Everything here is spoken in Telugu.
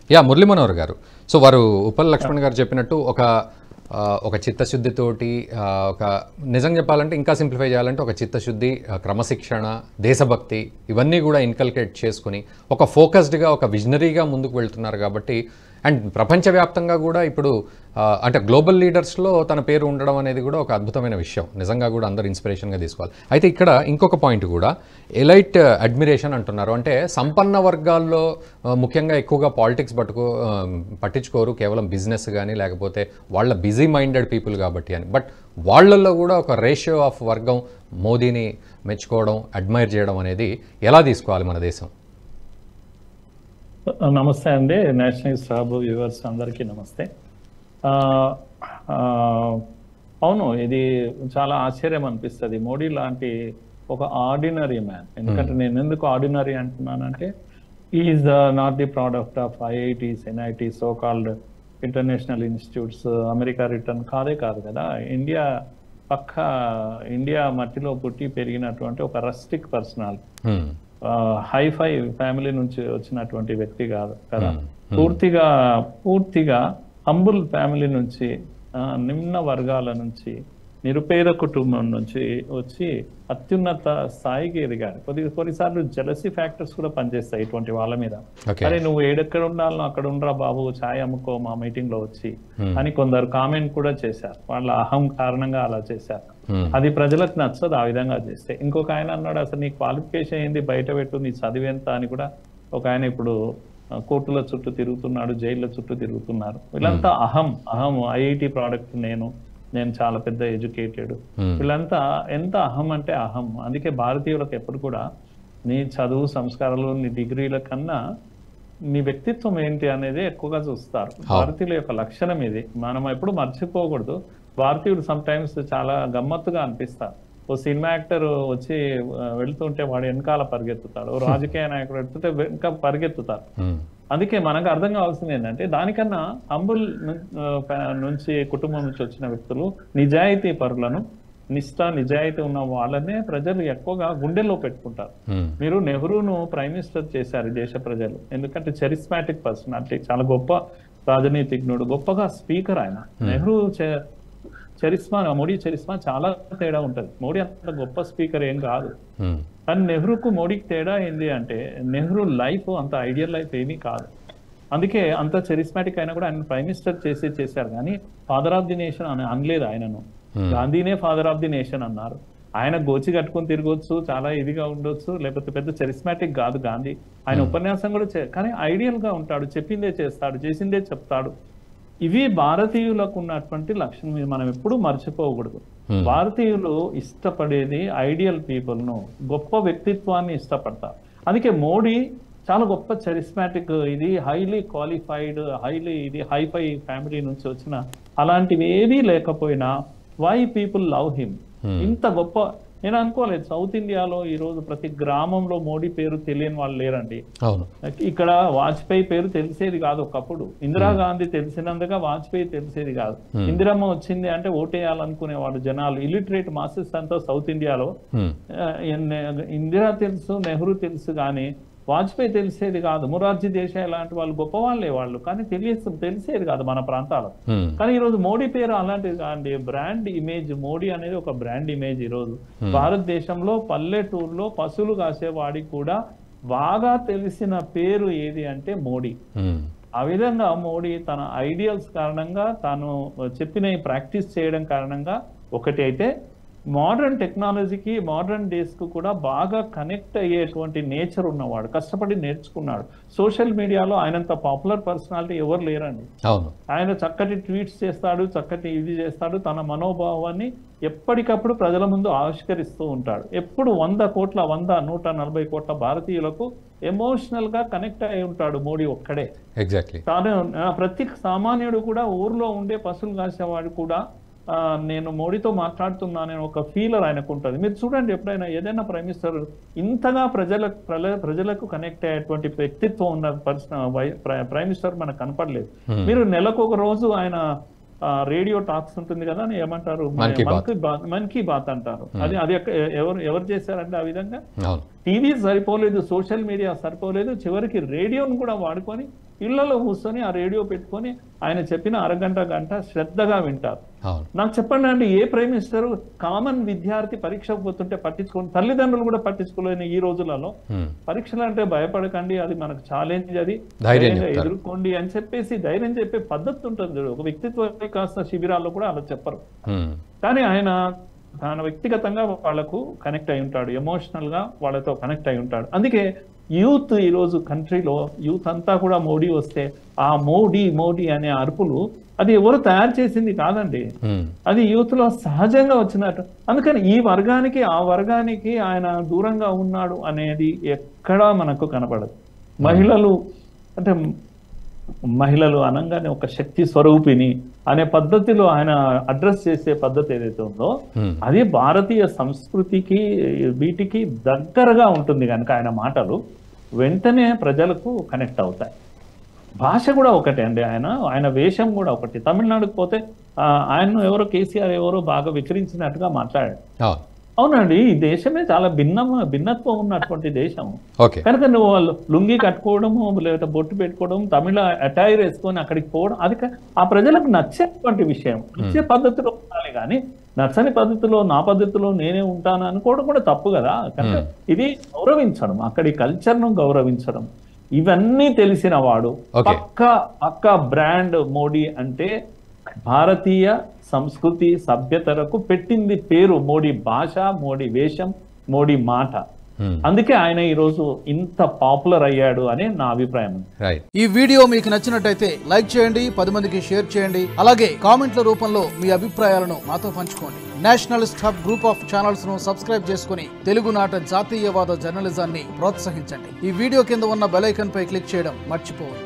యా మురళీ మనోహర్ గారు సో వారు ఉప్పల్ లక్ష్మణ్ గారు చెప్పినట్టు ఒక ఆ, ఒక చిత్తశుద్ధితోటి ఆ, ఒక నిజం చెప్పాలంటే ఇంకా సింప్లిఫై చేయాలంటే ఒక చిత్తశుద్ధి ఆ, క్రమశిక్షణ దేశభక్తి ఇవన్నీ కూడా ఇన్కల్కేట్ చేసుకుని ఒక ఫోకస్డ్గా ఒక విజనరీగా ముందుకు వెళ్తున్నారు కాబట్టి అండ్ ప్రపంచవ్యాప్తంగా కూడా ఇప్పుడు ఆ, అంటే గ్లోబల్ లీడర్స్లో తన పేరు ఉండడం అనేది కూడా ఒక అద్భుతమైన విషయం నిజంగా కూడా అందరూ ఇన్స్పిరేషన్గా తీసుకోవాలి అయితే ఇక్కడ ఇంకొక పాయింట్ కూడా ఎలైట్ అడ్మిరేషన్ అంటున్నారు అంటే సంపన్న వర్గాల్లో ఆ, ముఖ్యంగా ఎక్కువగా పాలిటిక్స్ పట్టుకో ఆ, పట్టించుకోరు కేవలం బిజినెస్ కానీ లేకపోతే వాళ్ళ బిజీ మైండెడ్ పీపుల్ కాబట్టి అని బట్ వాళ్ళల్లో కూడా ఒక రేషియో ఆఫ్ వర్గం మోదీని మెచ్చుకోవడం అడ్మైర్ చేయడం అనేది ఎలా తీసుకోవాలి మన దేశం నమస్తే అండి నేషనల్ సాబ్ వ్యూవర్స్ అందరికీ నమస్తే ఆ, ఆ, అవును ఇది చాలా ఆశ్చర్యం అనిపిస్తుంది మోడీ లాంటి ఒక ఆర్డినరీ మ్యాన్ ఎందుకంటే నేను ఎందుకు ఆర్డినరీ అంటున్నానంటే is not the product of IITs NIT so called international institutes America return కాదే కాదు కదా ఇండియా పక్క ఇండియా మట్టిలో పుట్టి పెరిగినటువంటి ఒక rustic personality hmm. Hi fi family నుంచి వచ్చినటువంటి వ్యక్తి కాదు కదా పూర్తిగా పూర్తిగా హంబుల్ ఫ్యామిలీ నుంచి ఆ, నిమ్న వర్గాల నుంచి నిరుపేద కుటుంబం నుంచి వచ్చి అత్యున్నత స్థాయికి ఎదిగాడు కొద్ది కొన్నిసార్లు జలసీ ఫ్యాక్టర్స్ కూడా పనిచేస్తాయి ఇటువంటి వాళ్ళ మీద ఓకే అరే నువ్వు ఏడెక్కడ ఉండాలో అక్కడ ఉండరా బాబు ఛాయ్ అమ్ముకో మా మీటింగ్ లో వచ్చి Hmm. అని కొందరు కామెంట్ కూడా చేశారు వాళ్ళ అహం కారణంగా అలా చేశారు హ్మ్. అది ప్రజలకు నచ్చదు ఆ విధంగా చేస్తే ఇంకొక ఆయన అన్నాడు అసలు నీ క్వాలిఫికేషన్ ఏంది బయట పెట్టు నీ చదివు ఎంత అని కూడా ఒక ఆయన ఇప్పుడు ఆ, కోర్టుల చుట్టూ తిరుగుతున్నాడు జైళ్ళ చుట్టూ తిరుగుతున్నారు వీళ్ళంతా అహం అహం ఐఐటి ప్రోడక్ట్ నేను నేను చాలా పెద్ద ఎడ్యుకేటెడ్ Hmm. వీళ్ళంతా ఎంత అహం అంటే అహం అందుకే భారతీయులకు ఎప్పుడు కూడా నీ చదువు సంస్కారాలు నీ డిగ్రీల కన్నా నీ వ్యక్తిత్వం ఏంటి అనేది ఎక్కువగా చూస్తారు భారతీయుల యొక్క లక్షణం ఇది మనం ఎప్పుడు మర్చిపోకూడదు భారతీయుడు సమ్ టైమ్స్ చాలా గమ్మత్తుగా అనిపిస్తారు ఓ సినిమా యాక్టర్ వచ్చి ఆ, వెళ్తుంటే వాడు వెనకాల పరిగెత్తుతాడు ఓ రాజకీయ నాయకుడు వెళ్తుంటే వెనక పరిగెత్తుతారు హ్మ్. అందుకే మనకు అర్థం కావాల్సింది ఏంటంటే దానికన్నా హంబుల్ నుంచి కుటుంబం నుంచి వచ్చిన వ్యక్తులు నిజాయితీ పరులను నిష్ఠ నిజాయితీ ఉన్న వాళ్ళనే ప్రజలు ఎక్కువగా గుండెల్లో పెట్టుకుంటారు హ్మ్. మీరు నెహ్రూను ప్రైమ్ మినిస్టర్ చేశారు ఈ దేశ ప్రజలు ఎందుకంటే చరిస్మాటిక్ పర్సనాలిటీ చాలా గొప్ప రాజనీతిజ్ఞుడు గొప్పగా స్పీకర్ ఆయన నెహ్రూ చ- చరిస్మా మోడీ చరిస్మా చాలా తేడా ఉంటది మోడీ అంత గొప్ప స్పీకర్ ఏం కాదు హ్మ్. కానీ నెహ్రూకు మోడీకి తేడా ఏంది అంటే నెహ్రూ లైఫ్ అంత ఐడియల్ లైఫ్ ఏమీ కాదు అందుకే అంత చరిస్మాటిక్ అయినా కూడా ఆయన ప్రైమ్ మినిస్టర్ చేసి చేశారు కానీ ఫాదర్ ఆఫ్ ది నేషన్ అని అనలేదు ఆయనను గాంధీనే ఫాదర్ ఆఫ్ ది నేషన్ అన్నారు ఆయన గోచి కట్టుకొని తిరగొచ్చు చాలా ఇదిగా ఉండొచ్చు లేకపోతే పెద్ద చరిస్మాటిక్ కాదు గాంధీ ఆయన ఉపన్యాసం కూడా చే- కానీ ఐడియల్ గా ఉంటాడు చెప్పిందే చేస్తాడు చేసిందే చెప్తాడు ఇవి భారతీయులకు ఉన్నటువంటి లక్షణం ఇది మనం ఎప్పుడూ మర్చిపోకూడదు భారతీయులు ఇష్టపడేది ఐడియల్ పీపుల్ ను గొప్ప వ్యక్తిత్వాన్ని ఇష్టపడతారు అందుకే మోడీ చాలా గొప్ప చరిస్మాటిక్ ఇది హైలీ క్వాలిఫైడ్ హైలీ ఇది హైఫై ఫ్యామిలీ నుంచి వచ్చిన అలాంటివి ఏవీ లేకపోయినా వై పీపుల్ లవ్ హిమ్ ఇంత గొప్ప నేను అనుకోలేదు సౌత్ ఇండియాలో ఈ రోజు ప్రతి గ్రామంలో మోడీ పేరు తెలియని వాళ్ళు లేరండి అవును ఇక్కడ వాజ్పేయి పేరు తెలిసేది కాదు ఒకప్పుడు ఇందిరాగాంధీ తెలిసినందుగా వాజ్పేయి తెలిసేది కాదు ఇందిరమ్మ వచ్చింది అంటే ఓటేయాలనుకునేవాడు జనాలు ఇలిటరేట్ మాసెస్ అంతా సౌత్ ఇండియాలో హ్మ్. ఆ, ఎన్- ఇందిరా తెలుసు నెహ్రూ తెలుసు కానీ వాజ్పేయి తెలిసేది కాదు మొరార్జీ దేశాయ్ లాంటి వాళ్ళు గొప్ప వాళ్ళే వాళ్ళు కానీ తెలియదు తెలిసేది కాదు మన ప్రాంతాల్లో హ్మ్. కానీ ఈ రోజు మోడీ పేరు అలాంటిది కాదండి బ్రాండ్ ఇమేజ్ మోడీ అనేది ఒక బ్రాండ్ ఇమేజ్ ఈ రోజు భారతదేశంలో పల్లెటూరులో పశువులు కాసేవాడికి కూడా బాగా తెలిసిన పేరు ఏది అంటే మోడీ హ్మ్. ఆ విధంగా మోడీ తన ఐడియల్స్ కారణంగా తాను చెప్పిన ప్రాక్టీస్ చేయడం కారణంగా ఒకటి అయితే మోడర్న్ టెక్నాలజీకి మోడర్న్ డేస్కు కూడా బాగా కనెక్ట్ అయ్యేటువంటి నేచర్ ఉన్నవాడు కష్టపడి నేర్చుకున్నాడు సోషల్ మీడియాలో ఆయనంత పాపులర్ పర్సనాలిటీ ఎవరు లేరండి అవును ఆయన చక్కటి ట్వీట్స్ చేస్తాడు చక్కటి ఇది చేస్తాడు తన మనోభావాన్ని ఎప్పటికప్పుడు ప్రజల ముందు ఆవిష్కరిస్తూ ఉంటాడు ఎప్పుడు వంద కోట్ల వంద నూట నలభై కోట్ల భారతీయులకు ఎమోషనల్ గా కనెక్ట్ అయి ఉంటాడు మోడీ ఒక్కడే ఎగ్జాక్ట్లీ తాను ఆ, ప్రతి సామాన్యుడు కూడా ఊర్లో ఉండే పశువులు కాసేవాడు కూడా ఆ, నేను మోడీతో మాట్లాడుతున్నా నేను ఒక ఫీలర్ ఆయనకు ఉంటుంది మీరు చూడండి ఎప్పుడైనా ఏదైనా ప్రైమ్ మినిస్టర్ ఇంతగా ప్రజల ప్రజ- ప్రజలకు కనెక్ట్ అయ్యేటువంటి వ్యక్తిత్వం ఉన్న పర్సన్ ప్రైమ్ మినిస్టర్ మనకు కనపడలేదు మీరు నెలకు ఒక రోజు ఆయన రేడియో టాక్స్ ఉంటుంది కదా అని ఏమంటారు మన్ కీ బాత్. మన్ కీ బాత్- మన్ కీ బాత్ అంటారు అది అది ఎక్క- ఎవరు ఎవరు చేశారంటే ఆ విధంగా అవును టీవీ సరిపోలేదు సోషల్ మీడియా సరిపోలేదు చివరికి రేడియోను కూడా వాడుకొని ఇళ్లలో కూర్చొని ఆ రేడియో పెట్టుకొని ఆయన చెప్పిన అరగంట గంట శ్రద్ధగా వింటారు అవును నాకు చెప్పండి అండి ఏ ప్రైమ్ మినిస్టర్ కామన్ విద్యార్థి పరీక్షకు పోతుంటే పట్టించుకోండి తల్లిదండ్రులు కూడా పట్టించుకోలేని ఈ రోజులలో ఉమ్, పరీక్షలు అంటే భయపడకండి అది మనకు ఛాలెంజ్ అది ధైర్యం ధైర్యంగా చెప్తారు. ఎదుర్కోండి అని చెప్పేసి ధైర్యం చెప్పే పద్ధతి ఉంటుంది చూడు. ఒక వ్యక్తిత్వ వికాస శిబిరాల్లో కూడా అలా చెప్పరు ఉమ్, కానీ ఆయన తన వ్యక్తిగతంగా వాళ్ళకు కనెక్ట్ అయి ఉంటాడు ఎమోషనల్ గా వాళ్ళతో కనెక్ట్ అయి ఉంటాడు అందుకే యూత్ ఈ రోజు కంట్రీలో యూత్ అంతా కూడా మోడీ వస్తే ఆ మోడీ మోడీ అనే అరుపులు అది ఎవరు తయారు చేసింది కాదండి ఉమ్, అది యూత్ లో సహజంగా వచ్చినట్టు అందుకని ఈ వర్గానికి ఆ వర్గానికి ఆయన దూరంగా ఉన్నాడు అనేది ఎక్కడా మనకు కనపడదు మహిళలు అంటే మహిళలు అనగానే ఒక శక్తి స్వరూపిణి అనే పద్ధతిలో ఆయన అడ్రస్ చేసే పద్ధతి ఏదైతే ఉందో ఉమ్, అది భారతీయ సంస్కృతికి వీటికి దగ్గరగా ఉంటుంది కనుక ఆయన మాటలు వెంటనే ప్రజలకు కనెక్ట్ అవుతాయి భాష కూడా ఒకటే అండి ఆయన ఆయన వేషం కూడా ఒకటి తమిళనాడుకు పోతే ఆ, ఆయన్ను ఎవరో కేసీఆర్ ఎవరో బాగా వికరించినట్టుగా మాట్లాడాడు అవును అవునండి ఈ దేశమే చాలా భిన్నం భిన్నత్వం ఉన్నటువంటి దేశం ఓకే కనుక నువ్వు వాళ్ళు లుంగి కట్టుకోవడము లేదా బొట్టు పెట్టుకోవడం తమిళ అటైర్ వేసుకొని అక్కడికి పోవడం అది క- ఆ ప్రజలకు నచ్చేటువంటి విషయం నచ్చే పద్ధతిలో ఉండాలి కానీ నచ్చని పద్ధతిలో నా పద్ధతిలో నేనే ఉంటాను అనుకోవడం కూడా తప్పు కదా కనుక ఇది గౌరవించడం అక్కడి కల్చర్ ను గౌరవించడం ఇవన్నీ తెలిసిన వాడు Okay. పక్క పక్క బ్రాండ్ మోడీ అంటే భారతీయ సంస్కృతి సభ్యతలకు పెట్టింది పేరు మోడీ భాష మోడీ వేషం మోడీ మాట ఉమ్, అందుకే ఆయన ఈరోజు ఇంత పాపులర్ అయ్యాడు అనే నా అభిప్రాయం రైట్ ఈ వీడియో మీకు నచ్చినట్టయితే లైక్ చేయండి పది మందికి షేర్ చేయండి అలాగే కామెంట్ల రూపంలో మీ అభిప్రాయాలను మాతో పంచుకోండి nationalist hub group of channels ను సబ్స్క్రైబ్ చేసుకుని తెలుగునాట జాతీయవాద జర్నలిజాన్ని ప్రోత్సహించండి ఈ వీడియో కింద ఉన్న బెల్ ఐకాన్ పై క్లిక్ చేయడం మర్చిపోవద్దు